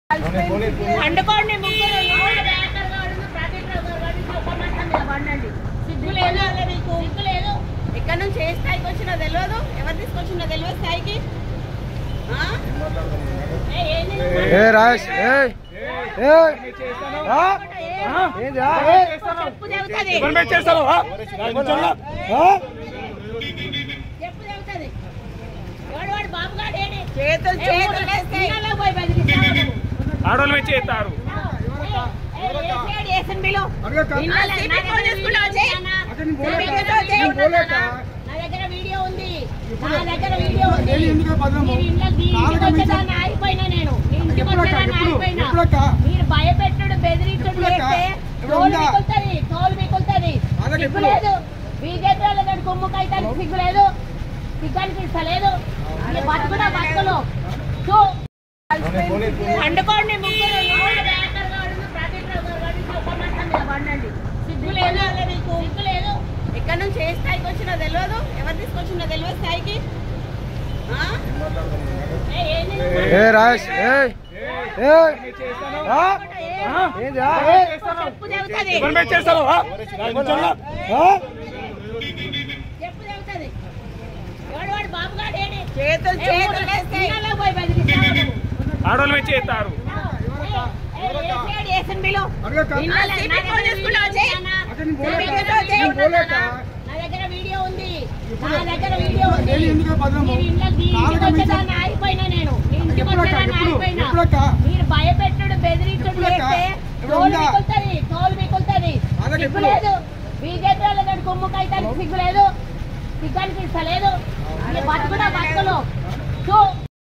పండుకోండి ముగ్గురు డైరెక్టర్ గారు ప్రదీప్ రావు గారు గారు చెప్పమంటాం మీద పండండి సిగ్గు లేదు మీకు సిగ్గు లేదు ఎక్కడ నుంచి ఏ స్థాయికి వచ్చినా తెలియదు ఎవరు తీసుకొచ్చినా తెలియదు స్థాయికి ఆ? ఏ, ఏంది నువ్వు? ఏ రాజేష్ ఏ ఏ ఆ? ఏందిరా? ఏ? చెప్పు చెబుతుంది ఎవరి మీద చేస్తావు ఆ? నిజంగా? ఆ? చెప్పు చెబుతుంది వాడు వాడు బాబు గారు ఏడి చేతులు చేతులు వేస్తాయి ఇళ్ళలో పోయి బెదిరిస్తాడు ఆడవాళ్ళ మీద చేస్తారు నా దగ్గర వీడియో ఉంది నా దగ్గర వీడియో ఉంది నేను ఎందుకు భద్రము? మీరు ఇంట్లో- మీ ఇంటికి వచ్చేదాన్ని ఆగిపోయినా నేను మీ ఇంటికి ఎప్పుడక్క? వచ్చేదాన్ని ఎప్పుడు? ఆగిపోయినా ఎప్పుడక్క? మీరు భయపెట్టుడు బెదిరించుడు ఎప్పుడక్క? చేస్తే ఎప్పుడు తోలు ఉందా? మిగులుతుంది తోలు మిగులుతుంది అలాగే సిగ్గు ఎప్పుడు? లేదు బీజేపీ వాళ్ళ దగ్గర కుమ్ముకు అయితే సిగ్గు లేదు సిగ్గానికి ఇస్తలేదు ఈ బతుకుడా బతుకులు చూ పండుకోండి ముగ్గురు డైరెక్టర్ గారు ప్రదీప్ రావు గారు గారు చెప్పమంటాం మీద పండండి సిగ్గు లేదు మీకు సిగ్గు లేదు ఎక్కడ నుంచి ఏ స్థాయికి వచ్చినా తెలియదు ఎవరు తీసుకొచ్చినా తెలియదు స్థాయికి ఆ? ఏ, ఏంది నువ్వు? ఏ రాజేష్ ఏ ఏ ఆ? ఏందిరా? ఏ? చెప్పు చెబుతుంది ఎవరి మీద చేస్తావు ఆ? నిజంగా? ఆ? చెప్పు చెబుతుంది వాడు వాడు బాబు గారు ఏడి చేతులు చేతులు వేస్తాయి ఇళ్ళలో పోయి బెదిరిస్తాడు ఆడవాళ్ళ మీద చేస్తారు అడగక్క? నా దగ్గర వీడియో ఉంది నా దగ్గర వీడియో ఉంది నేను ఎందుకు భద్రము? మీరు ఇంట్లో- మీ ఇంటికి కాలుగా మీ వచ్చేదాన్ని ఆగిపోయినా నేను మీ ఇంటికి ఎప్పుడక్క? వచ్చేదాన్ని ఎప్పుడు? ఆగిపోయినా ఎప్పుడక్క? మీరు భయపెట్టుడు బెదిరించుడు ఎప్పుడక్క? చేస్తే ఎప్పుడు తోలు ఉందా? మిగులుతుంది తోలు మిగులుతుంది అలాగే సిగ్గు ఎప్పుడు? లేదు బీజేపీ వాళ్ళ దగ్గర కుమ్ముకు అయితే సిగ్గు లేదు సిగ్గానికి ఇస్తలేదు ఈ బతుకుడా బతుకులు చూ